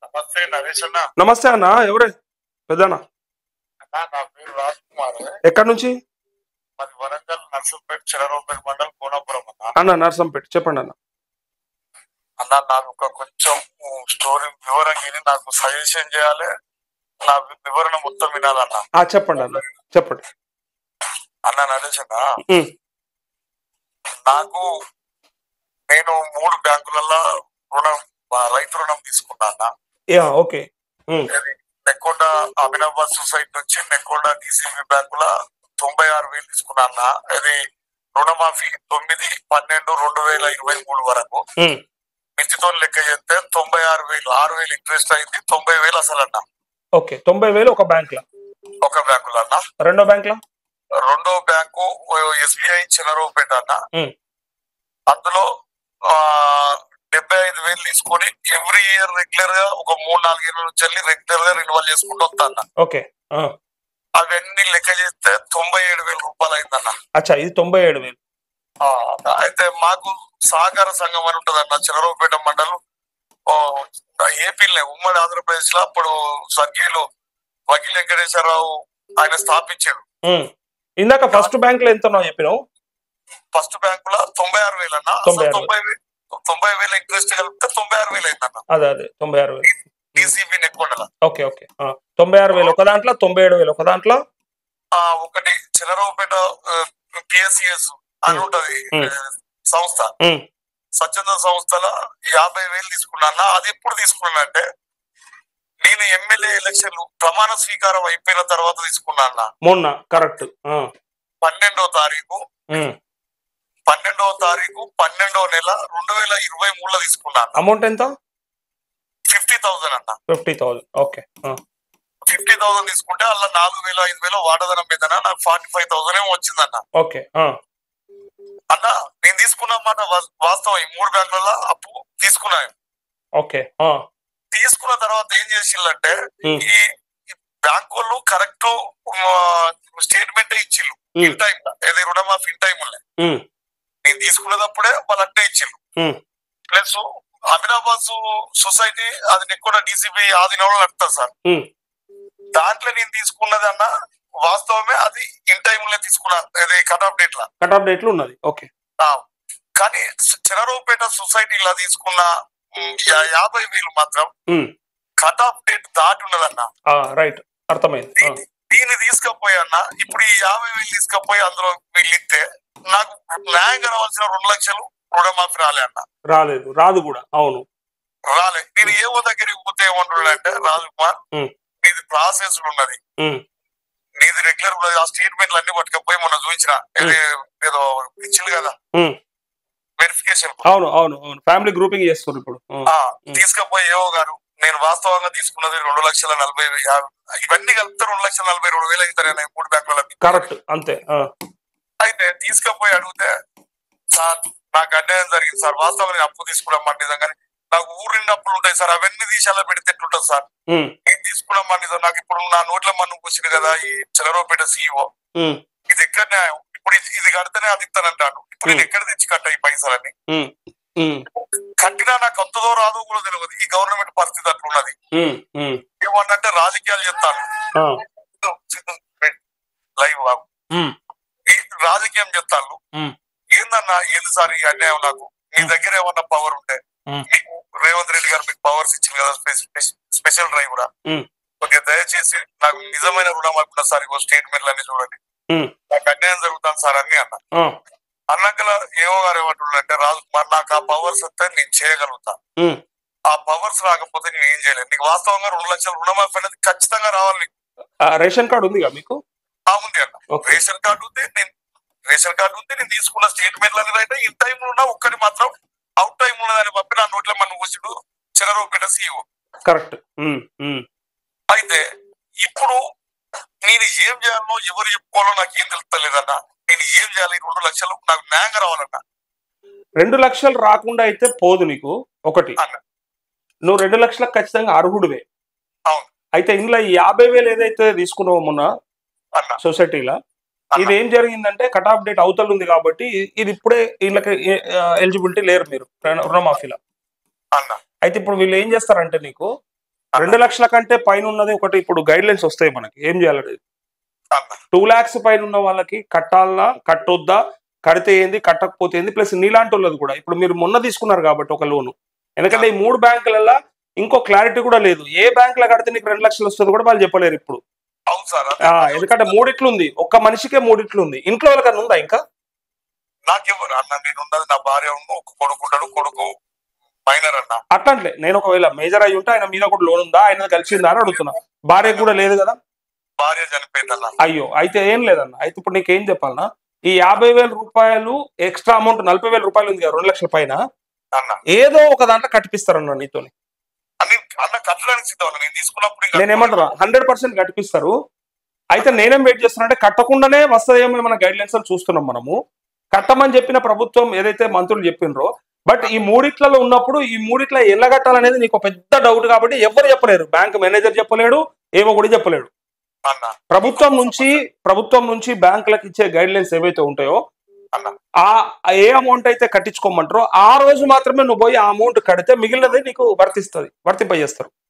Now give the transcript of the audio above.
నమస్తే నరేష్ అన్న నమస్తే అన్న ఎవరే పెద్దనా అన్న, నా పేరు రాజ్ కుమార్ ఎక్కడి నుంచి మాది వరంగల్ నర్సంపేట చిరరావుపేట మండలం కోనాపురం అన్న అన్న నర్సంపేట చెప్పండి అన్న అన్న నాకు ఒక కొంచెం స్టోరీ వివరంగా విని నాకు సజెషన్ చేయాలి నా వివరణ మొత్తం వినాలన్న ఆ చెప్పండి అన్న చెప్పండి అన్న నరేష్ అన్న ఉమ్, నాకు నేను మూడు బ్యాంకులలో రుణం ఆ, రైతు రుణం తీసుకున్నా అన్న యా ఓకే ఉమ్, ఇది నెక్కొండ అభినవాబాద్ సొసైటీ నుంచి నెక్కొండ డిసిబి బ్యాంకుల తొంభై ఆరు వేలు తీసుకున్నా అన్న ఇది రుణమాఫీ తొమ్మిది పన్నెండు రెండు వేల ఇరవై మూడు వరకు ఉమ్, మితితో లెక్క చేస్తే తొంభై ఆరు వేలు ఆరు వేలు ఇంట్రెస్ట్ అయింది తొంభై వేలు అసలు అన్న ఓకే తొంభై వేలు ఒక బ్యాంక్ లో ఒక బ్యాంకులో అన్న రెండో బ్యాంక్ లో రెండో బ్యాంకు ఎస్బీఐ చిన్నరూపేట అన్న ఉమ్. అందులో ఆ, డెబ్బై ఐదు వేలు తీసుకొని ఎవ్రీ ఇయర్ రెగ్యులర్ గా ఒక మూడు నాలుగేళ్ల నుంచి వెళ్ళి రెగ్యులర్ గా రెన్యువల్ చేసుకుంటూ వస్తా అన్న ఓకే ఆ, అవన్నీ లెక్క చేస్తే తొంభై ఏడు వేల రూపాయలు అయిందన్న అచ్చా ఇది తొంభై ఏడు వేలు ఆ, అయితే మాకు సహకార సంఘం అని ఉంటది అన్న చిరరావుపేట మండలం ఏపీలో ఉమ్మడి ఆంధ్రప్రదేశ్ లో అప్పుడు స్వర్గీయులు వకీల్ వెంకటేశ్వరరావు ఆయన స్థాపించాడు ఉమ్. ఇందాక ఫస్ట్ బ్యాంక్ లో ఎంత ఉన్నావు చెప్పినావు ఫస్ట్ బ్యాంక్ లో తొంభై ఆరు వేలు అన్న తొంభై ఆరు తొంభై వే- తొంభై వేల ఇంట్రెస్ట్ కలిపితే తొంభై ఆరు వేలు అయిందన్న అదే అదే తొంభై ఆరు వేలు టీసీబీ నెక్కొండల ఓకే ఓకే ఆ, తొంభై ఆరు వేలు ఒక దాంట్లో తొంభై ఏడు వేలు ఒక దాంట్లో ఆ, ఒకటి చిరరావుపేట పిఎస్సిఎస్ అని Hmm. ఉంటది Hmm. ఆ, సంస్థ ఉమ్, స్వచ్ఛంద సంస్థల యాభై వేలు తీసుకున్నా అది ఎప్పుడు తీసుకున్నానంటే నేను ఎమ్మెల్యే ఎలక్షన్లు ప్రమాణ స్వీకారం అయిపోయిన తర్వాత తీసుకున్నా అన్న మొన్న కరెక్ట్ ఆ, పన్నెండో తారీఖు ఉమ్. పన్నెండవ తారీఖు పన్నెండో నెల రెండు వేల ఇరవై మూడులో తీసుకున్నా అన్న అమౌంట్ ఎంత ఫిఫ్టీ థౌసండ్ అన్న ఫిఫ్టీ థౌసండ్ ఓకే ఆ, ఫిఫ్టీ థౌసండ్ తీసుకుంటే అలా నాలుగు వేల ఐదు వేల వాడదనం మీద నాకు ఫార్టీ ఫైవ్ థౌసండ్ ఏమో వచ్చిందన్న ఓకే ఆ, అన్న నేను తీసుకున్న మాట వా- వాస్తవం ఈ మూడు బ్యాంకులలో అప్పు తీసుకున్నాను ఓకే ఆ, తీసుకున్న తర్వాత ఏం చేసిందంటే Hmm. ఈ ఈ బ్యాంక్ వాళ్ళు కరెక్ట్ స్టేట్మెంట్ ఇచ్చిళ్ళు Hmm. ఇన్ టైం ఏది రుణమాఫీ ఇన్ టైం ఉమ్, నేను తీసుకున్నప్పుడే వాళ్ళు అట్టే ఇచ్చిళ్ళు Hmm. ప్లస్ అమినాబాద్ సొసైటీ అది ఎక్కువ డీసీబీ ఆధీనంలో నడుతుంది సార్ Hmm. దాంట్లో నేను తీసుకున్నది అన్న వాస్తవమే అది ఇన్ టైంలో తీసుకున్నా అది కట్ ఆఫ్ డేట్ లా కట్ ఆఫ్ డేట్లు ఉన్నది ఓకే ఆ, కానీ చిరరూపేట సొసైటీలో తీసుకున్న ఉమ్, యా- యాభై వేలు మాత్రం ఉమ్, కట్ ఆఫ్ డేట్ దాటి ఉన్నదన్న ఆ, రైట్ అర్థమైంది ఆ, దీన్ని- దీన్ని తీసుకపోయి అన్న ఇప్పుడు ఈ యాభై వేలు తీసుకపోయి అందులో వీళ్ళు ఇస్తే నాకు న్యాయంగా రావాల్సిన రెండు లక్షలు రుణమాఫీ రాలే అన్న రాలేదు రాదు కూడా అవును రాలే నేను ఏవో దగ్గరికి పోతే ఏమంటున్నాడంటే రాజు కుమార్ ఉమ్. నీది ప్రాసెస్ ఉన్నది ఉమ్, నీది రెగ్యులర్ ఉన్నది ఆ స్టేట్మెంట్లు అన్ని పట్టుకపోయి మొన్న చూపించిన ఇది ఏదో ఇచ్చింది కదా ఉమ్. వెరిఫికేషన్ అవును అవును అవును ఫ్యామిలీ గ్రూపింగ్ చేస్తారు ఇప్పుడు ఉమ్, తీసుకపోయి ఏవో గారు నేను వాస్తవంగా తీసుకున్నది రెండు లక్షల నలభై వే- యాభై- ఇవన్నీ కలిపితే రెండు లక్షల నలభై రెండు వేలు అవుతాయి మూడు బ్యాంకులకి కరెక్ట్ అంతే ఆ, అయితే తీసుకపోయి అడిగితే సార్ నాకు అన్యాయం జరిగింది సార్ వాస్తవం నేను అప్పు తీసుకున్నాం నిజంగానే నాకు ఊరు నిండా అప్పులు ఉంటాయి సార్ అవన్నీ తీసేలా పెడితే ఎట్లుంటుంది సార్ ఉమ్, నేను తీసుకున్నాం నిజం నాకు ఇప్పుడు నా నోట్ల మన్ను కూర్చుంది కదా ఈ చిలరవపేట సీఈఓ ఉమ్, ఇది ఎక్కడ న్యాయం ఇప్పుడు ఇది- ఇది కడితేనే అది ఇస్తానంటాను ఇప్పుడు నేను Hmm. ఎక్కడ తెచ్చి కట్ట ఈ పైసలని ఉమ్, ఉమ్, కట్టినా నాకు అంతదో రాదో కూడా తెలియదు ఈ గవర్నమెంట్ పరిస్థితి అట్లున్నది ఉమ్, ఉమ్, ఏమన్నంటే రాజకీయాలు చెప్తాను ఆ, లైవ్ ఉమ్, ఈ రాజకీయం చెప్తాను ఉమ్. ఏందన్నా ఏంది సార్ ఈ అన్యాయం నాకు మీ దగ్గర ఏమన్నా పవర్ ఉంటే ఉమ్. మీకు రేవంత్ రెడ్డి గారు మీకు పవర్స్ ఇచ్చింది కదా స్పె- స్పెషల్ డ్రైవ్ కూడా ఉమ్. కొద్దిగా దయచేసి నాకు నిజమైన రుణం అనుకున్న సార్ ఇగో స్టేట్మెంట్లు అన్ని చూడండి ఉమ్. నాకు అన్యాయం జరుగుతాను సార్ అని అన్న ఆ, అన్నాకల ఏవో గారు ఏమంటుండే రాజు కుమార్ నాకు ఆ పవర్స్ వస్తే నేను చేయగలుగుతా ఉమ్. ఆ పవర్స్ రాకపోతే నేను ఏం చేయలేను నీకు వాస్తవంగా రెండు లక్షల రుణమాఫీ అనేది ఖచ్చితంగా రావాలి నీకు ఆ, రేషన్ కార్డు ఉందిగా మీకు ఆ ఉంది అన్న ఓకే రేషన్ కార్డు ఉంది నేను రేషన్ కార్డు ఉంది నేను తీసుకున్న స్టేట్మెంట్లు అనేది అయితే ఇన్ టైం ఉన్నా ఒక్కటి మాత్రం అవుట్ టైం ఉన్నదని పంపి నా నోట్లో మన కూర్చుడు చిరరూపేట సీఈఓ కరెక్ట్ ఉమ్, ఉమ్, అయితే ఇప్పుడు నేను ఏం చేయాలో ఎవరు చెప్పుకోవాలో నాకు ఏం తెలుస్తలేదన్న నేను ఏం చేయాలి ఈ రెండు లక్షలు నాకు న్యాయంగా రావాలన్న రెండు లక్షలు రాకుండా అయితే పోదు నీకు ఒకటి అన్న నువ్వు రెండు లక్షలకు ఖచ్చితంగా అర్హుడివే అవును. అయితే ఇందులో ఈ యాభై వేలు ఏదైతే తీసుకున్నావో మొన్న అన్న సొసైటీలో అన్న. ఇది ఏం జరిగిందంటే కట్ ఆఫ్ డేట్ అవతల ఉంది కాబట్టి ఇది ఇప్పుడే వీళ్ళకి ఎలిజిబిలిటీ లేరు మీరు రుణ- రుణమాఫీలో అన్న అయితే ఇప్పుడు వీళ్ళు ఏం చేస్తారంటే నీకు రెండు లక్షల కంటే పైన ఉన్నది ఒకటి ఇప్పుడు గైడ్ లైన్స్ వస్తాయి మనకి ఏం చేయాలి అన్న టూ లాక్స్ పైన ఉన్న వాళ్ళకి కట్టాలనా కట్టొద్దా కడితే ఏంది కట్టకపోతే ఏంది ప్లస్ నీలాంటి వాళ్ళది కూడా ఇప్పుడు మీరు మొన్న తీసుకున్నారు కాబట్టి ఒక లోను ఎందుకంటే ఈ మూడు బ్యాంకులలో ఇంకో క్లారిటీ కూడా లేదు ఏ బ్యాంక్ లో కడితే నీకు రెండు లక్షలు వస్తుంది కూడా వాళ్ళు చెప్పలేరు ఇప్పుడు అవును సార్ ఆ, ఎందుకంటే మూడిట్లు ఉంది ఒక్క మనిషికే మూడిట్లు ఉంది ఇంట్లో వాళ్ళకన్నా ఉందా ఇంకా నాకెవరు అన్న నేను ఉన్నది నా భార్య ఉన్న ఒక కొడుకు ఉంటాడు కొడుకు మైనర్ అన్న అట్లంటే నేను ఒకవేళ మేజర్ అయి ఉంటే ఆయన మీద కూడా లోన్ ఉందా ఆయన కలిసిందా అని అడుగుతున్నా భార్య కూడా లేదు కదా భార్య చనిపోయిందన్న అయ్యో అయితే ఏం లేదన్న అయితే ఇప్పుడు నీకేం చెప్పాలన్నా ఈ యాభై వేల రూపాయలు ఎక్స్ట్రా అమౌంట్ నలభై వేల రూపాయలు ఉంది కదా రెండు లక్షల పైన అన్న ఏదో ఒక దాంట్లో కట్టిపిస్తారన్న నీతోని అన్ని అన్న కట్టడానికి సిద్ధం అన్న నేను తీసుకున్నప్పుడు ఇంకా- నేను ఏమంటున్నా హండ్రెడ్ పర్సెంట్ కట్టిపిస్తారు అయితే నేనేం వెయిట్ చేస్తున్నా అంటే కట్టకుండానే వస్తుందేమో మన గైడ్ లైన్స్ చూస్తున్నాం మనము కట్టమని చెప్పిన ప్రభుత్వం ఏదైతే మంత్రులు చెప్పినరో బట్ ఈ మూడిట్లలో ఉన్నప్పుడు ఈ మూడిట్ల ఎలా కట్టాలనేది నీకు ఒక పెద్ద డౌట్ కాబట్టి ఎవరు చెప్పలేరు బ్యాంక్ మేనేజర్ చెప్పలేడు ఏమో కూడా చెప్పలేడు అన్న ప్రభుత్వం నుంచి ప్రభుత్వం నుంచి బ్యాంకులకు ఇచ్చే గైడ్ లైన్స్ ఏవైతే ఉంటాయో అన్న ఆ ఏ అమౌంట్ అయితే కట్టించుకోమంటారో ఆ రోజు మాత్రమే నువ్వు పోయి ఆ అమౌంట్ కడితే మిగిలినది నీకు వర్తిస్తుంది వర్తింపజేస్తారు